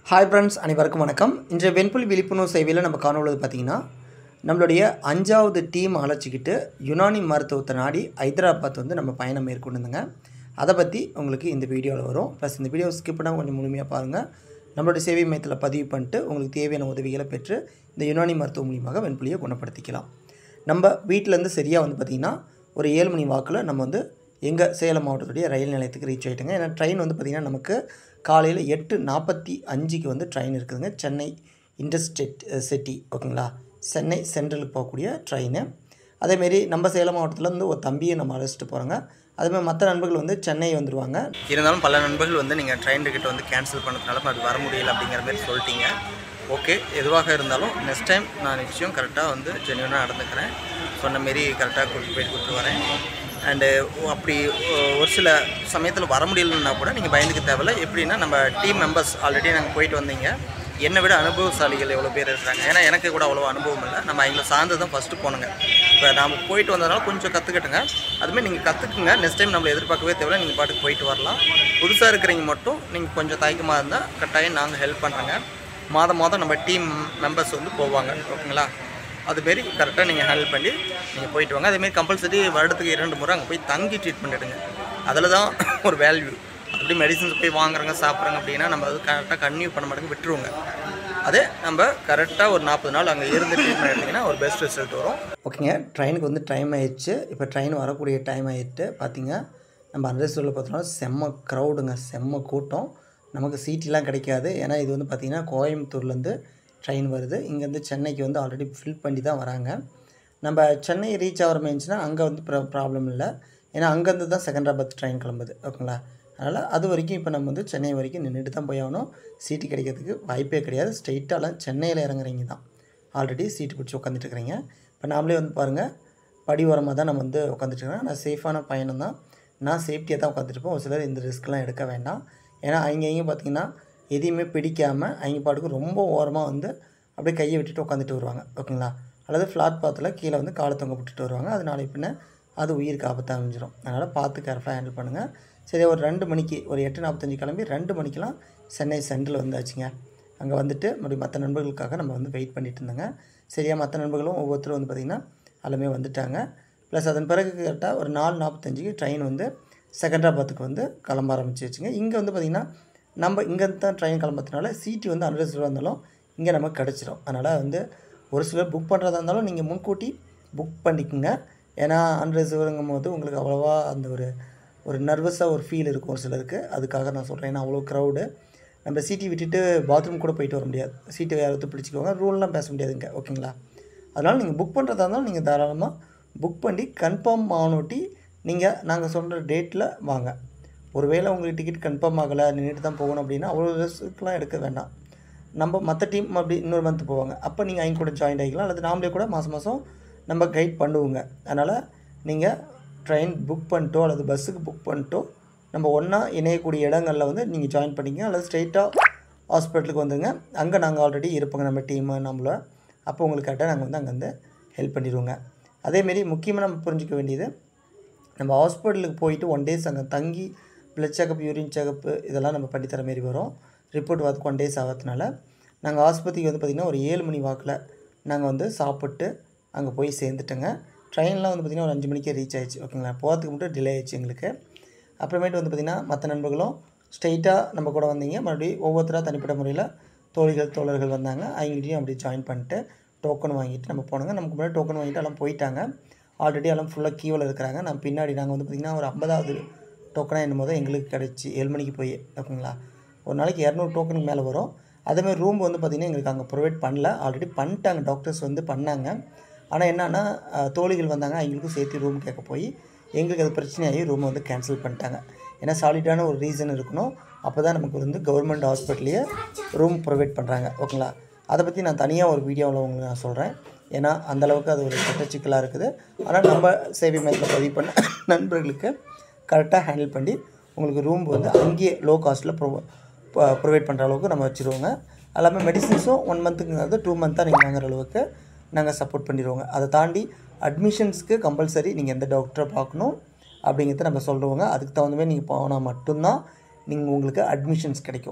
hi friends அனைவருக்கும் வணக்கம் இன்றைய வெண்புலி விழிப்புணர்வு சேவையில் நம்ம காணொழுது பார்த்திங்கன்னா நம்மளுடைய அஞ்சாவது டீம் அழைச்சிக்கிட்டு யுனானி மருத்துவத்தை நாடி ஹைதராபாத் வந்து நம்ம பயணம் மேற்கொண்டுங்க அதை பற்றி உங்களுக்கு இந்த வீடியோவில் வரும் ப்ளஸ் இந்த வீடியோ ஸ்கிப் பண்ணால் கொஞ்சம் முழுமையாக பாருங்கள் நம்மளுடைய சேவை மையத்தில் பதிவு பண்ணிட்டு உங்களுக்கு தேவையான உதவிகளை பெற்று இந்த யுனானி மருத்துவம் மூலியமாக வெண்புலியை குணப்படுத்திக்கலாம் நம்ம வீட்டிலேருந்து சரியாக வந்து பார்த்திங்கன்னா ஒரு ஏழு மணி வாக்கில் நம்ம வந்து எங்கள் சேலம் மாவட்டத்துடைய ரயில் நிலையத்துக்கு ரீச் ஆகிட்டுங்க ஏன்னா ட்ரெயின் வந்து பார்த்திங்கன்னா நமக்கு காலையில் எட்டு நாற்பத்தி அஞ்சுக்கு வந்து ட்ரெயின் இருக்குதுங்க சென்னை இன்டர்ஸ்டேட் சிட்டி ஓகேங்களா சென்னை சென்ட்ரலுக்கு போகக்கூடிய ட்ரெயின் அதேமாரி நம்ம சேலம் மாவட்டத்தில் வந்து ஒரு தம்பியை நம்ம அழைச்சிட்டு போகிறோங்க அதேமாதிரி மற்ற நண்பர்கள் வந்து சென்னை வந்துடுவாங்க இருந்தாலும் பல நண்பர்கள் வந்து நீங்கள் ட்ரெயின் டிக்கெட் வந்து கேன்சல் பண்ணதுனால அது வர முடியல அப்படிங்கிற மாதிரி சொல்லிட்டீங்க ஓகே எதுவாக இருந்தாலும் நெக்ஸ்ட் டைம் நான் நிச்சயம் கரெக்டாக வந்து ஜென்யூனாக நடந்துக்கிறேன் சொன்ன மாரி கரெக்டாக கூட்டிட்டு போயிட்டு கூப்பிட்டு வரேன் அண்டு அப்படி ஒ- ஒரு சில சமயத்தில் வர முடியலன்னா கூட நீங்கள் பயந்துக்க தேவையில்ல எப்படின்னா நம்ம டீம் மெம்பர்ஸ் ஆல்ரெடி நாங்கள் போயிட்டு வந்தீங்க என்னை விட அனுபவசாலிகள் எவ்வளோ பேர் இருக்காங்க ஏன்னா எனக்கு கூட அவ்வளோ அனுபவம் இல்லை நம்ம அவங்கள சார்ந்து தான் ஃபஸ்ட்டு போனோங்க இப்போ நாம் போயிட்டு வந்ததுனால கொஞ்சம் கற்றுக்கிட்டுங்க அதுமாதிரி நீங்கள் கற்றுக்குங்க நெக்ஸ்ட் டைம் நம்மளை எதிர்பார்க்கவே தேவையில்ல நீங்கள் பாட்டுக்கு போயிட்டு வரலாம் புதுசாக இருக்கிறவங்க மட்டும் நீங்கள் கொஞ்சம் தயக்கமாக இருந்தால் கட்டாயம் நாங்கள் ஹெல்ப் பண்ணுறோங்க மாதம் மாதம் நம்ம டீம் மெம்பர்ஸ் வந்து போவாங்க ஓகேங்களா அதுமாரி கரெக்டாக நீங்கள் ஹேண்டில் பண்ணி நீங்கள் போயிட்டு வாங்க அதேமாரி கம்பல்சரி வருடத்துக்கு இரண்டு முறை அங்கே போய் தங்கி ட்ரீட்மெண்ட் எடுங்க அதில் தான் ஒரு வேல்யூ அப்படி மெடிசன்ஸ் போய் வாங்குறாங்க சாப்பிட்றாங்க அப்படின்னா நம்ம அது கரெக்டாக கன்டினியூ பண்ண மாட்டேங்க விட்டுருவோங்க அதே நம்ம கரெக்டாக ஒரு நாற்பது நாள் அங்கே இருந்து ட்ரீட்மெண்ட் எடுத்திங்கன்னா ஒரு பெஸ்ட் ரிசல்ட் வரும் ஓகேங்க ட்ரெயினுக்கு வந்து டைம் ஆயிடுச்சு இப்போ ட்ரெயின் வரக்கூடிய டைம் ஆயிட்டு பார்த்தீங்க நம்ம அன்ரெஸ்டூரில் பார்த்தோம்னா செம்ம க்ரௌடுங்க செம்ம கூட்டம் நமக்கு சீட்டெலாம் கிடைக்காது ஏன்னா இது வந்து பார்த்திங்கன்னா கோயம்புத்தூர்லேருந்து ட்ரெயின் வருது இங்கேருந்து சென்னைக்கு வந்து ஆல்ரெடி ஃபில் பண்ணி தான் வராங்க நம்ம சென்னை ரீச் ஆகிற இருந்துச்சுன்னா அங்கே வந்து ப்ரா ப்ராப்ளம் இல்லை ஏன்னா அங்கேருந்து தான் செகண்டராபாத் ட்ரெயின் கிளம்புது ஓகேங்களா அதனால் அது வரைக்கும் இப்போ நம்ம வந்து சென்னை வரைக்கும் நின்றுட்டு தான் போய் ஆகணும் சீட்டு கிடைக்கிறதுக்கு வாய்ப்பே கிடையாது ஸ்ட்ரெயிட்டாலாம் சென்னையில் இறங்குறீங்க தான் ஆல்ரெடி சீட்டு பிடிச்சி உட்காந்துட்டு இருக்கிறீங்க இப்போ நாமளே வந்து பாருங்கள் படி ஓரமாக தான் நம்ம வந்து உட்காந்துட்டு இருக்கிறேன் நான் சேஃபான பயணம் தான் நான் சேஃப்டியாக தான் உட்காந்துருப்பேன் ஒரு சிலர் இந்த ரிஸ்க்லாம் எடுக்க வேண்டாம் ஏன்னா அவங்க இங்கே பார்த்தீங்கன்னா எதையுமே பிடிக்காமல் அவங்க பாட்டுக்கு ரொம்ப ஓரமாக வந்து அப்படியே கையை விட்டுட்டு உட்காந்துட்டு வருவாங்க ஓகேங்களா அல்லது ஃப்ளாட் பாத்தில் கீழே வந்து காலை தொங்க விட்டுட்டு வருவாங்க அது நாளை பின்ன அது உயிருக்கு ஆபத்தாக அமைஞ்சிரும் அதனால் பார்த்து கேர்ஃபுல்லாக ஹேண்டில் பண்ணுங்கள் சரி ஒரு ரெண்டு மணிக்கு ஒரு எட்டு நாற்பத்தஞ்சு கிளம்பி ரெண்டு மணிக்கெலாம் சென்னை சென்ட்ரல் வந்தாச்சுங்க அங்கே வந்துட்டு மறுபடியும் மற்ற நண்பர்களுக்காக நம்ம வந்து வெயிட் பண்ணிட்டு இருந்தோங்க சரியா மற்ற நண்பர்களும் ஒவ்வொருத்தரும் வந்து பார்த்திங்கன்னா எல்லாமே வந்துட்டாங்க ப்ளஸ் அதன் பிறகு கரெக்டாக ஒரு நாலு நாற்பத்தஞ்சுக்கு ட்ரெயின் வந்து செகண்டராபாத்துக்கு வந்து கிளம்ப ஆரம்பிச்சிருச்சுங்க இங்கே வந்து பார்த்திங்கன்னா நம்ம இங்கேருந்து தான் ட்ரெயின் கிளம்புறதுனால சீட்டு வந்து அன்ரிசர்வ் இருந்தாலும் இங்கே நமக்கு கிடச்சிரும் அதனால் வந்து ஒரு சிலர் புக் பண்ணுறதா இருந்தாலும் நீங்கள் முன்கூட்டி புக் பண்ணிக்கோங்க ஏன்னா அன்ரிசர்வ்ங்கும் போது உங்களுக்கு அவ்வளோவா அந்த ஒரு ஒரு நர்வஸாக ஒரு ஃபீல் இருக்கும் ஒரு சிலருக்கு அதுக்காக நான் சொல்கிறேன் ஏன்னா அவ்வளோ க்ரௌடு நம்ம சீட்டி விட்டுட்டு பாத்ரூம் கூட போயிட்டு வர முடியாது சீட்டு வேறு ஒருத்தர் பிடிச்சிக்கோங்க ரூல்லாம் பேச முடியாதுங்க ஓகேங்களா அதனால் நீங்கள் புக் பண்ணுறதா இருந்தாலும் நீங்கள் தாராளமாக புக் பண்ணி கன்ஃபார்ம் ஆனோட்டி நீங்கள் நாங்கள் சொல்கிற டேட்டில் வாங்க ஒருவேளை உங்களுக்கு டிக்கெட் கன்ஃபார்ம் ஆகலை நின்றுட்டு தான் போகணும் அப்படின்னா அவ்வளோ ரிஸ்க்லாம் எடுக்க வேண்டாம் நம்ம மற்ற டீம் அப்படி இன்னொரு மந்த் போவாங்க அப்போ நீங்கள் அவங்க கூட ஜாயின் ஆகிக்கலாம் அல்லது நாமளே கூட மாதம் மாதம் நம்ம கைட் பண்ணுவோங்க அதனால் நீங்கள் ட்ரெயின் புக் பண்ணிட்டோ அல்லது பஸ்ஸுக்கு புக் பண்ணிட்டோ நம்ம ஒன்றா இணையக்கூடிய இடங்களில் வந்து நீங்கள் ஜாயின் பண்ணிக்கங்க அல்லது ஸ்ட்ரெயிட்டாக ஹாஸ்பிட்டலுக்கு வந்துங்க அங்கே நாங்கள் ஆல்ரெடி இருப்போங்க நம்ம டீமு நம்மள அப்போ உங்களுக்கு கரெக்டாக நாங்கள் வந்து அங்கேருந்து ஹெல்ப் பண்ணிடுவோங்க அதேமாரி முக்கியமாக நம்ம புரிஞ்சிக்க வேண்டியது நம்ம ஹாஸ்பிட்டலுக்கு போயிட்டு ஒன் டேஸ் அங்கே தங்கி பிளட் செக்கப் யூரின் செக்கப்பு இதெல்லாம் நம்ம பண்ணித்தர மாரி வரும் ரிப்போர்ட் வரதுக்கு ஒன் டேஸ் ஆகிறதுனால நாங்கள் ஆஸ்பத்திரிக்கு வந்து பார்த்திங்கன்னா ஒரு ஏழு மணி வாக்கில் நாங்கள் வந்து சாப்பிட்டு அங்கே போய் சேர்ந்துட்டோங்க ட்ரெயின்லாம் வந்து பார்த்திங்கன்னா ஒரு அஞ்சு மணிக்கே ரீச் ஆயிடுச்சு ஓகேங்களா போகிறதுக்கு மட்டும் டிலே ஆயிடுச்சு எங்களுக்கு அப்புறமேட்டு வந்து பார்த்திங்கன்னா மற்ற நண்பர்களும் ஸ்ட்ரெயிட்டாக நம்ம கூட வந்தீங்க மறுபடியும் ஒவ்வொருத்தராக தனிப்பட்ட முறையில் தோழிகள் தோழர்கள் வந்தாங்க அவங்கள்ட்டையும் அப்படி ஜாயின் பண்ணிட்டு டோக்கன் வாங்கிட்டு நம்ம போனோங்க நமக்கு முன்னாடி டோக்கன் வாங்கிட்டு எல்லாம் போயிட்டாங்க ஆல்ரெடி எல்லாம் ஃபுல்லாக கீவில் இருக்கிறாங்க நம்ம பின்னாடி நாங்கள் வந்து பார்த்திங்கன்னா ஒரு ஐம்பதாவது டோக்கனாக என்னும் போது எங்களுக்கு கிடச்சி ஏழு மணிக்கு போய் ஓகேங்களா ஒரு நாளைக்கு இரநூறு டோக்கனுக்கு மேலே வரும் அதேமாதிரி ரூம் வந்து பார்த்திங்கன்னா எங்களுக்கு அங்கே ப்ரொவைட் பண்ணல ஆல்ரெடி பண்ணிட்டாங்க டாக்டர்ஸ் வந்து பண்ணாங்க ஆனால் என்னன்னா அஹ், தோழிகள் வந்தாங்க அவங்களுக்கும் சேர்த்து ரூம் கேட்க போய் எங்களுக்கு அது பிரச்சனையாகி ரூமை வந்து கேன்சல் பண்ணிட்டாங்க ஏன்னா சாலிடான ஒரு ரீசன் இருக்கணும் அப்போ தான் நமக்கு வந்து கவர்மெண்ட் ஹாஸ்பிட்டல்லையே ரூம் ப்ரொவைட் பண்ணுறாங்க ஓகேங்களா அதை பற்றி நான் தனியாக ஒரு வீடியோவில் உங்களுக்கு நான் சொல்கிறேன் ஏன்னா அந்தளவுக்கு அது ஒரு சட்ட சிக்கலாக இருக்குது ஆனால் நம்ம சேவை மையத்தில் பதிவு பண்ண நண்பர்களுக்கு கரெக்டாக ஹேண்டில் பண்ணி உங்களுக்கு ரூம் வந்து அங்கேயே லோ காஸ்ட்டில் ப்ரொ ப்ரொவைட் பண்ணுற அளவுக்கு நம்ம வச்சுருவோங்க எல்லாமே மெடிசின்ஸும் ஒன் மந்த்துங்கிறது டூ மந்த்தாக நீங்கள் வாங்குற அளவுக்கு நாங்கள் சப்போர்ட் பண்ணிடுவோங்க அதை தாண்டி அட்மிஷன்ஸ்க்கு கம்பல்சரி நீங்கள் எந்த டாக்டரை பார்க்கணும் அப்படிங்கிறத நம்ம சொல்லுவோங்க அதுக்கு தகுந்த மாதிரி நீங்கள் போனால் மட்டும்தான் நீங்கள் உங்களுக்கு அட்மிஷன்ஸ் கிடைக்கும்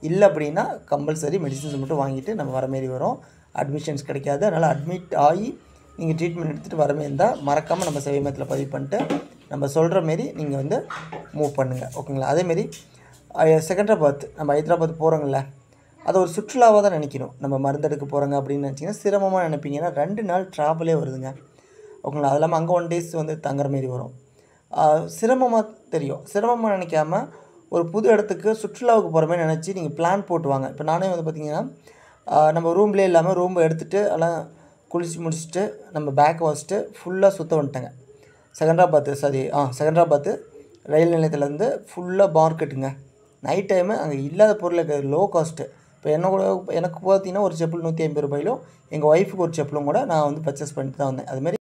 இல்லை அப்படின்னா கம்பல்சரி மெடிசின்ஸ் மட்டும் வாங்கிட்டு நம்ம வர மாரி வரும் அட்மிஷன்ஸ் கிடைக்காது அதனால் அட்மிட் ஆகி நீங்கள் ட்ரீட்மெண்ட் எடுத்துகிட்டு வர மாரி இருந்தால் மறக்காமல் நம்ம சேவை மையத்தில் பதிவு பண்ணிட்டு நம்ம சொல்கிற மாரி நீங்கள் வந்து மூவ் பண்ணுங்கள் ஓகேங்களா அதேமாரி செகண்டராபாத் நம்ம ஹைதராபாத் போகிறோங்கள அதை ஒரு சுற்றுலாவாக தான் நினைக்கணும் நம்ம மருந்தெடுக்க போகிறோங்க அப்படின்னு நினச்சிங்கன்னா சிரமமாக நினைப்பீங்க ஏன்னா ரெண்டு நாள் ட்ராவலே வருதுங்க ஓகேங்களா அது இல்லாமல் அங்கே ஒன் டேஸ் வந்து தங்குற மாரி வரும் சிரமமாக தெரியும் சிரமமாக நினைக்காம ஒரு புது இடத்துக்கு சுற்றுலாவுக்கு போகிற மாதிரி நினச்சி நீங்கள் பிளான் போட்டு வாங்க இப்போ நானே வந்து பார்த்திங்கன்னா நம்ம ரூம்லேயே இல்லாமல் ரூம் எடுத்துகிட்டு எல்லாம் குளிச்சு முடிச்சுட்டு நம்ம பேக் வச்சுட்டு ஃபுல்லாக சுற்ற வந்துட்டேங்க செகண்டராபாத்து சாரி ஆ செகண்டராபாத்து ரயில் நிலையத்துலேருந்து ஃபுல்லாக மார்க்கெட்டுங்க நைட் டைமு அங்கே இல்லாத பொருளுக்கு லோ காஸ்ட்டு இப்போ என்ன கூட எனக்கு பார்த்தீங்கன்னா ஒரு செப்பல் நூற்றி ஐம்பது ரூபாயிலும் எங்கள் ஒய்ஃபுக்கு ஒரு செப்பலும் கூட நான் வந்து பர்ச்சேஸ் பண்ணிட்டு தான் வந்தேன் அதுமாரி